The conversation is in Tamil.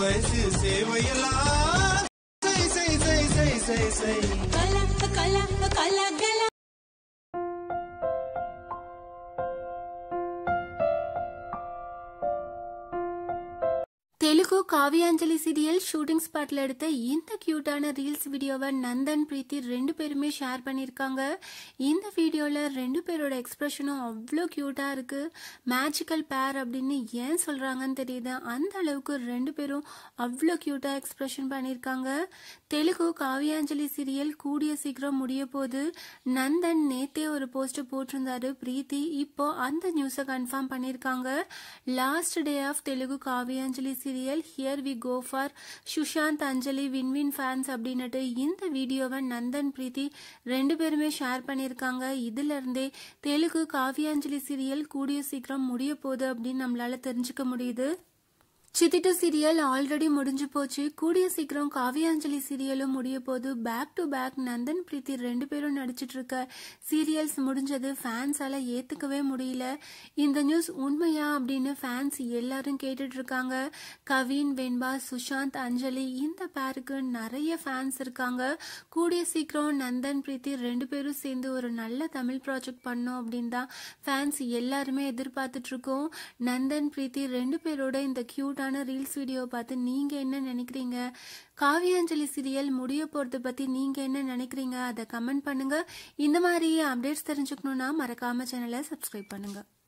வயசு சேவையெல்லாம் செய் செய் செய் செய் செய் செய் கலா கலா கலா கலா தெலுங்கு காவியாஞ்சலி சீரியல் ஷூட்டிங் ஸ்பாட்ல எடுத்த இந்த கியூட்டான ரீல்ஸ் வீடியோவை நந்தன் பிரீத்தி ரெண்டு பேருமே ஷேர் பண்ணியிருக்காங்க இந்த வீடியோவில் ரெண்டு பேரோட எக்ஸ்பிரஷனும் அவ்வளோ க்யூட்டாக இருக்கு மேஜிக்கல் பேர் அப்படின்னு ஏன் சொல்கிறாங்கன்னு தெரியுது அந்த அளவுக்கு ரெண்டு பேரும் அவ்வளோ க்யூட்டாக எக்ஸ்பிரஷன் பண்ணியிருக்காங்க தெலுங்கு காவியாஞ்சலி சீரியல் கூடிய சீக்கிரம் முடிய போது நந்தன் நேத்தே ஒரு போஸ்ட் போட்டிருந்தாரு பிரீத்தி இப்போ அந்த நியூஸை கன்ஃபார்ம் பண்ணியிருக்காங்க last day of Telugu Kavyanjali serial here we go for Sushanth Anjali win win fans அப்படின்னுட்டு இந்த வீடியோவை நந்தன் பிரீத்தி ரெண்டு பேருமே ஷேர் பண்ணியிருக்காங்க இதுல இருந்தே தெலுங்கு காவியாஞ்சலி சீரியல் கூடிய சீக்கிரம் முடிய போகுது அப்படின்னு நம்மளால தெரிஞ்சுக்க முடியுது சித்திட்டு சீரியல் ஆல்ரெடி முடிஞ்சு போச்சு கூடிய சீக்கிரம் காவியாஞ்சலி சீரியலும் முடிய போது back to back Nandan Preethi ரெண்டு பேரும் நடிச்சிட்டு இருக்க சீரியல்ஸ் முடிஞ்சது ஃபேன்ஸால ஏத்துக்கவே முடியல இந்த நியூஸ் உண்மையா அப்படின்னு ஃபேன்ஸ் எல்லாரும் கேட்டுட்டு இருக்காங்க கவின் வெண்பா சுஷாந்த் அஞ்சலி இந்த பேருக்கு நிறைய ஃபேன்ஸ் இருக்காங்க கூடிய சீக்கிரம் நந்தன் பிரீத்தி ரெண்டு பேரும் சேர்ந்து ஒரு நல்ல தமிழ் ப்ராஜெக்ட் பண்ணோம் அப்படின்னு தான் ஃபேன்ஸ் எல்லாருமே எதிர்பார்த்துட்டு இருக்கோம் நந்தன் பிரீத்தி ரெண்டு பேரோட இந்த கியூட்டான ரீல்ஸ் வீடியோ பார்த்து நீங்க என்ன நினைக்கிறீங்க காவியாஞ்சலி சீரியல் முடிய போறது பத்தி நீங்க என்ன நினைக்கிறீங்க அதை கமெண்ட் பண்ணுங்க இந்த மாதிரி அப்டேட்ஸ் தெரிஞ்சுக்கணும்னா மறக்காம சேனலை சப்ஸ்கிரைப் பண்ணுங்க